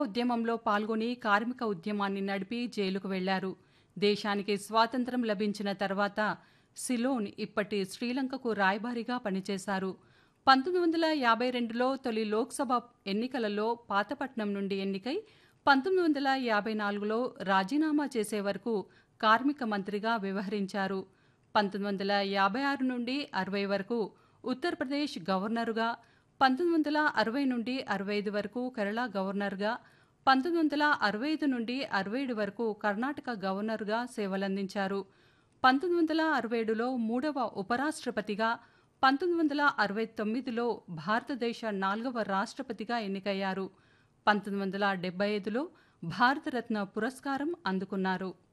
ఉద్యమంలో పాల్గొని కార్మిక ఉద్యమాన్ని నడిపి జైలుకు వెళ్లారు దేశానికి స్వాతంత్రం లభించిన తర్వాత సిలోన్ ఇప్పటి శ్రీలంకకు రాయబారిగా పనిచేశారు పంతొమ్మిది వందల యాభై రెండులో తొలి లోక్సభ ఎన్నికలలో పాతపట్నం నుండి ఎన్నికై పంతొమ్మిది వందల యాభై నాలుగులో రాజీనామా చేసే వరకు కార్మిక మంత్రిగా వ్యవహరించారు పంతొమ్మిది వందల యాభై ఆరు నుండి అరవై వరకు ఉత్తరప్రదేశ్ గవర్నరుగా పంతొమ్మిది వందల అరవై నుండి అరవై ఐదు వరకు కేరళ గవర్నర్గా పంతొమ్మిది వందల అరవై ఐదు నుండి అరవై ఏడు వరకు కర్ణాటక గవర్నర్గా సేవలందించారు పంతొమ్మిది వందల అరవై ఏడులో మూడవ ఉపరాష్ట్రపతిగా పంతొమ్మిది వందల అరవై తొమ్మిదిలో భారతదేశ నాలుగవ రాష్ట్రపతిగా ఎన్నికయ్యారు పంతొమ్మిది వందల డెబ్బై ఐదులో భారతరత్న పురస్కారం అందుకున్నారు